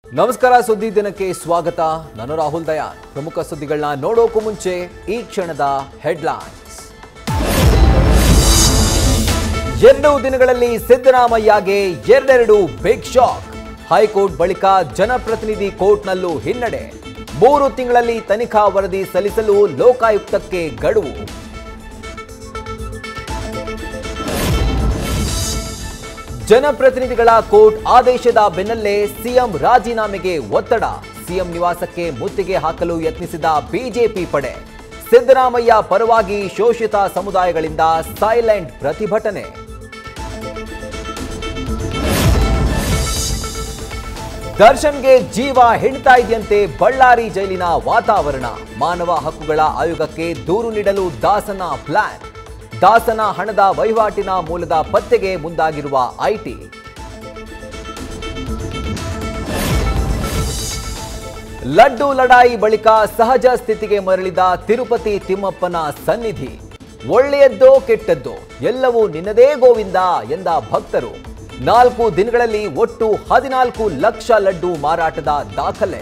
ನಮಸ್ಕಾರ ಸುದ್ದಿ ದಿನಕ್ಕೆ ಸ್ವಾಗತ ನಾನು ರಾಹುಲ್ ದಯಾನ್ ಪ್ರಮುಖ ಸುದ್ದಿಗಳನ್ನ ನೋಡೋಕು ಮುಂಚೆ ಈ ಕ್ಷಣದ ಹೆಡ್ಲೈನ್ಸ್ ಎರಡು ದಿನಗಳಲ್ಲಿ ಸಿದ್ದರಾಮಯ್ಯಗೆ ಎರಡೆರಡು ಬಿಗ್ ಶಾಕ್ ಹೈಕೋರ್ಟ್ ಬಳಿಕ ಜನಪ್ರತಿನಿಧಿ ಕೋರ್ಟ್ನಲ್ಲೂ ಹಿನ್ನಡೆ ಮೂರು ತಿಂಗಳಲ್ಲಿ ತನಿಖಾ ವರದಿ ಸಲ್ಲಿಸಲು ಲೋಕಾಯುಕ್ತಕ್ಕೆ ಗಡುವು ಜನಪ್ರತಿನಿಧಿಗಳ ಕೋರ್ಟ್ ಆದೇಶದ ಬೆನ್ನಲ್ಲೇ ಸಿಎಂ ರಾಜೀನಾಮೆಗೆ ಒತ್ತಡ ಸಿಎಂ ನಿವಾಸಕ್ಕೆ ಮುತ್ತಿಗೆ ಹಾಕಲು ಯತ್ನಿಸಿದ ಬಿಜೆಪಿ ಪಡೆ ಸಿದ್ದರಾಮಯ್ಯ ಪರವಾಗಿ ಶೋಷಿತ ಸಮುದಾಯಗಳಿಂದ ಸೈಲೆಂಟ್ ಪ್ರತಿಭಟನೆ ದರ್ಶನ್ಗೆ ಜೀವ ಹಿಡಿತಾ ಇದೆಯಂತೆ ಬಳ್ಳಾರಿ ಜೈಲಿನ ವಾತಾವರಣ ಮಾನವ ಹಕ್ಕುಗಳ ಆಯೋಗಕ್ಕೆ ದೂರು ನೀಡಲು ದಾಸನ ಪ್ಲಾನ್ ದಾಸನ ಹಣದ ವಹಿವಾಟಿನ ಮೂಲದ ಪತ್ತೆಗೆ ಮುಂದಾಗಿರುವ ಐಟಿ ಲಡ್ಡು ಲಡಾಯಿ ಬಳಿಕ ಸಹಜ ಸ್ಥಿತಿಗೆ ಮರಳಿದ ತಿರುಪತಿ ತಿಮ್ಮಪ್ಪನ ಸನ್ನಿಧಿ ಒಳ್ಳೆಯದ್ದೋ ಕೆಟ್ಟದ್ದೋ ಎಲ್ಲವೂ ನಿನ್ನದೇ ಗೋವಿಂದ ಎಂದ ಭಕ್ತರು ನಾಲ್ಕು ದಿನಗಳಲ್ಲಿ ಒಟ್ಟು ಹದಿನಾಲ್ಕು ಲಕ್ಷ ಲಡ್ಡು ಮಾರಾಟದ ದಾಖಲೆ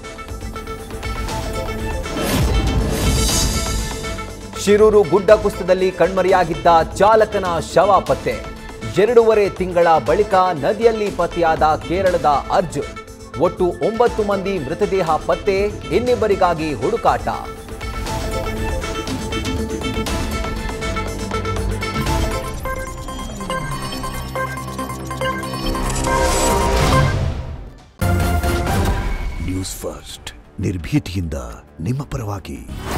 ಶಿರೂರು ಗುಡ್ಡ ಕುಸಿತದಲ್ಲಿ ಕಣ್ಮರೆಯಾಗಿದ್ದ ಚಾಲಕನ ಶವ ಪತ್ತೆ ಎರಡೂವರೆ ತಿಂಗಳ ಬಳಿಕ ನದಿಯಲ್ಲಿ ಪತ್ತೆಯಾದ ಕೇರಳದ ಅರ್ಜುನ್ ಒಟ್ಟು ಒಂಬತ್ತು ಮಂದಿ ಮೃತದೇಹ ಪತ್ತೆ ಇನ್ನಿಬ್ಬರಿಗಾಗಿ ಹುಡುಕಾಟ ನ್ಯೂಸ್ ಫಸ್ಟ್ ನಿರ್ಭೀತಿಯಿಂದ ನಿಮ್ಮ ಪರವಾಗಿ